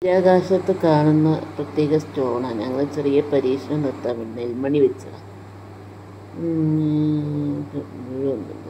ബഹിരാകാശത്ത് കാണുന്ന പ്രത്യേക സ്റ്റോണാണ് ഞങ്ങൾ ചെറിയ പരീക്ഷണം നടത്താൻ വേണ്ടി നെൽമണി വെച്ചതാണ് മുഴുവൊന്നുമില്ല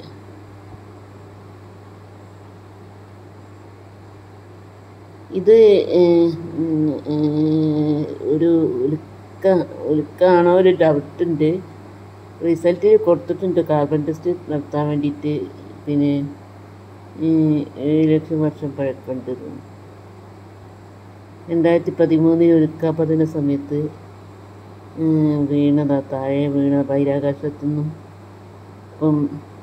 ഇത് ഏഹ്, ഉം, ഏഹ്, ഒരു ഉൽക്ക ഉൽക്കാണോ ഒരു ഡൗട്ടുണ്ട് റിസൾട്ടിൽ കൊടുത്തിട്ടുണ്ട് കാർബൺ ടെസ്റ്റ് നടത്താൻ വേണ്ടിയിട്ട് പിന്നെ ഏഹ്, ഏഴ് ലക്ഷം വർഷം പഴക്കമുണ്ട് തോന്നുന്നു. രണ്ടായിരത്തി പതിമൂന്നിൽ ഉൽക്കാപതന സമയത്ത് ഉം, വീണതാ താഴെ വീണ ബഹിരാകാശത്തു നിന്നും ഇപ്പം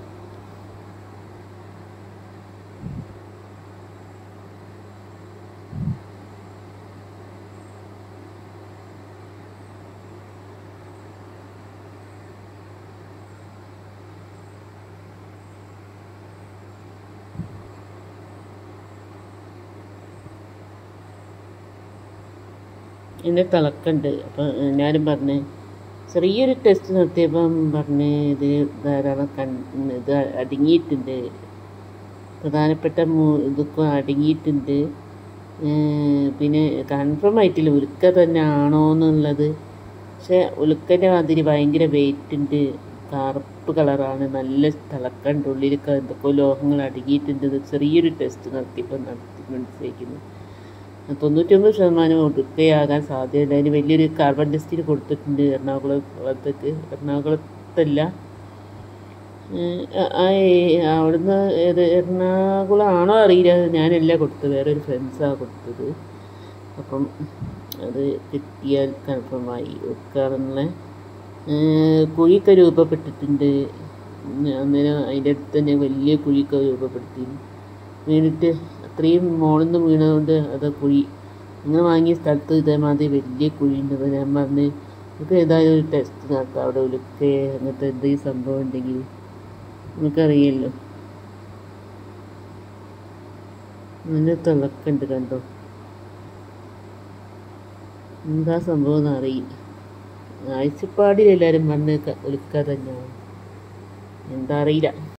എൻ്റെ തിളക്കമുണ്ട് അപ്പം ഞാനും പറഞ്ഞ് ചെറിയൊരു ടെസ്റ്റ് നടത്തിയപ്പം പറഞ്ഞ് ഇത് ധാരാളം കൺ ഇത് അടങ്ങിയിട്ടുണ്ട് പ്രധാനപ്പെട്ട മൂ ഇതൊക്കെ അടങ്ങിയിട്ടുണ്ട് ഏഹ് പിന്നെ കൺഫേം ആയിട്ടില്ല ഉൽക്ക തന്നെ ആണോ എന്നുള്ളത് പക്ഷെ ഉൽക്കൻ്റെ മാതിരി ഭയങ്കര വെയിറ്റ് ഉണ്ട് കറുപ്പ് കളറാണ് നല്ല തിളക്കമുണ്ട് ഉള്ളിലൊക്കെ എന്തൊക്കെ ലോഹങ്ങൾ അടങ്ങിയിട്ടുണ്ട് ഇത് ചെറിയൊരു ടെസ്റ്റ് നടത്തിയപ്പോൾ നടത്തി മനസ്സിലാക്കുന്നു തൊണ്ണൂറ്റൊമ്പത് ശതമാനം ഒടുക്കയാകാൻ സാധ്യതയില്ല അതിന് വലിയൊരു കാർബൺ ടെസ്റ്റിന് കൊടുത്തിട്ടുണ്ട് എറണാകുളത്തേക്ക് എറണാകുളത്തല്ല ഏഹ് ആ- ആ ഏ- അവിടുന്ന് ഏത് എറണാകുളം ആണോ അറിയില്ല ഞാനല്ല കൊടുത്തത് വേറെ ഒരു ഫ്രണ്ട്സാണ് കൊടുത്തത് അപ്പം അത് കിട്ടിയാൽ കൺഫേമായി വെക്കാറുള്ള കുഴിയൊക്കെ രൂപപ്പെട്ടിട്ടുണ്ട് ഉം, അന്നേരം അതിൻ്റെ അടുത്ത് തന്നെ വലിയ കുഴിയൊക്കെ രൂപപ്പെടുത്തി വീണിട്ട് അത്രയും മുകളിൽ നിന്ന് വീണതുകൊണ്ട് അത് കുഴി നിങ്ങൾ വാങ്ങിയ സ്ഥലത്ത് ഇതേമാതിരി വലിയ കുഴി ഉണ്ടെന്ന് ഞാൻ പറഞ്ഞ് നമുക്ക് ഏതായാലും ഒരു ടെസ്റ്റ് നടത്താം അവിടെ ഉലുക്കെ അങ്ങനത്തെ എന്തെങ്കിലും സംഭവം ഉണ്ടെങ്കിൽ നിങ്ങൾക്കറിയാമല്ലോ നല്ല തിളക്കമുണ്ട് കണ്ടോ എന്താ സംഭവം എന്ന് അറിയില്ല ആഴ്ചപ്പാടിൽ എല്ലാവരും മണ്ണ് ഉലുക്ക തന്നെയാണ് എന്താ അറിയില്ല